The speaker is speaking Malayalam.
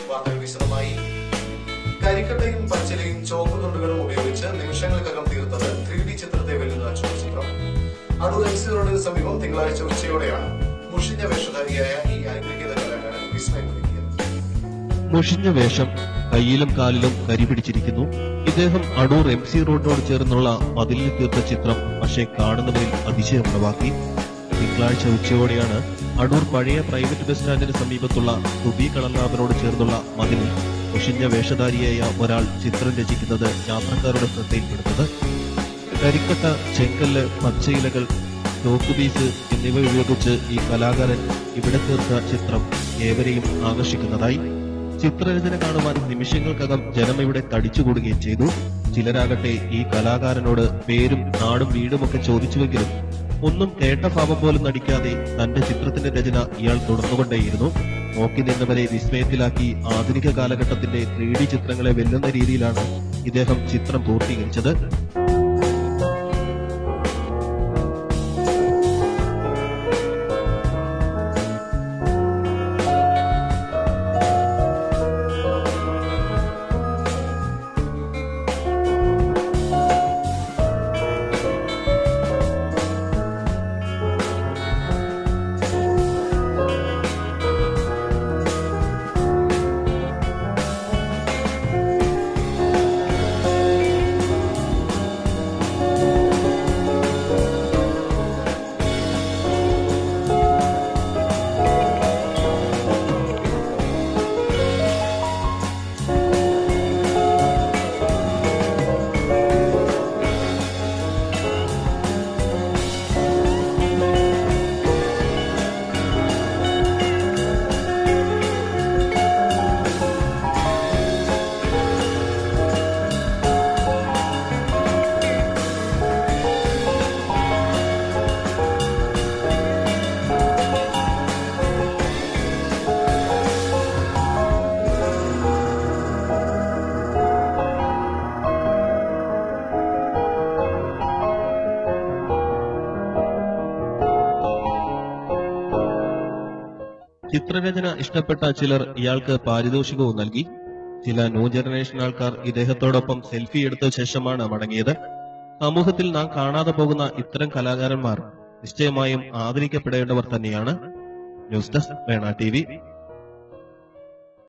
വാർത്തകൾ വിശദമായി കരിക്കട്ടയും പച്ചിലയും ചോപ്പ് തുണ്ടുകളും ഉപയോഗിച്ച് നിമിഷങ്ങൾക്കകം തീർത്തത് ത്രീ ഡി ചിത്രത്തെ വെല്ലുന്ന ചലച്ചിത്രം അടൂർ എം സി റോഡിന് സമീപം തിങ്കളാഴ്ച ഉച്ചയോടെയാണ് മുഷിഞ്ഞ വേഷധാരിയായ ഈ അനുഗ്രഹീത കലാകാരൻ വിസ്മയമൊരുക്കിയത് മുഷിഞ്ഞ വേഷം കയ്യിലും കാലിലും കരി പിടിച്ചിരിക്കുന്നു ഇദ്ദേഹം അടൂർ എം സി റോഡിനോട് ചേർന്നുള്ള മതിലിൽ തീർത്ത ചിത്രം പക്ഷേ കാണുന്നവരിൽ അതിശയമുളവാക്കി തിങ്കളാഴ്ച ഉച്ചയോടെയാണ് അടൂർ പഴയ പ്രൈവറ്റ് ബസ് സ്റ്റാൻഡിന് സമീപത്തുള്ള സുബി കളനാഥനോട് ചേർന്നുള്ള മതിലിൽ മുഷിഞ്ഞ വേഷധാരിയായ ഒരാൾ ചിത്രം രചിക്കുന്നത് യാത്രക്കാരുടെ ശ്രദ്ധയിൽപ്പെടുന്നത് കരിക്കട്ട ചെങ്കല്ല് പച്ചയിലകൾ തോക്കുപീസ് എന്നിവ ഉപയോഗിച്ച് ഈ കലാകാരൻ ഇവിടെ തീർത്ത ചിത്രം ഏവരെയും ആകർഷിക്കുന്നതായി ചിത്രരചന കാണുവാൻ നിമിഷങ്ങൾക്കകം ജനം ഇവിടെ തടിച്ചുകൂടുകയും ചെയ്തു ചിലരാകട്ടെ ഈ കലാകാരനോട് പേരും നാടും വീടുമൊക്കെ ചോദിച്ചുവെങ്കിലും ഒന്നും കേട്ട ഭാവം പോലും നടിക്കാതെ തന്റെ ചിത്രത്തിന്റെ രചന ഇയാൾ തുടർന്നുകൊണ്ടേയിരുന്നു നോക്കി നിന്നവരെ വിസ്മയത്തിലാക്കി ആധുനിക കാലഘട്ടത്തിന്റെ ത്രീ ഡി ചിത്രങ്ങളെ വെല്ലുന്ന രീതിയിലാണ് ഇദ്ദേഹം ചിത്രം പൂർത്തീകരിച്ചത് ചിത്രരചന ഇഷ്ടപ്പെട്ട ചിലർ ഇയാൾക്ക് പാരിതോഷികവും നൽകി ചില ന്യൂ ജനറേഷൻ ആൾക്കാർ ഇദ്ദേഹത്തോടൊപ്പം സെൽഫി എടുത്ത ശേഷമാണ് മടങ്ങിയത് സമൂഹത്തിൽ നാം കാണാതെ പോകുന്ന ഇത്തരം കലാകാരന്മാർ നിശ്ചയമായും ആദരിക്കപ്പെടേണ്ടവർ തന്നെയാണ് ന്യൂസ് ഡെസ്ക് വേണ ടി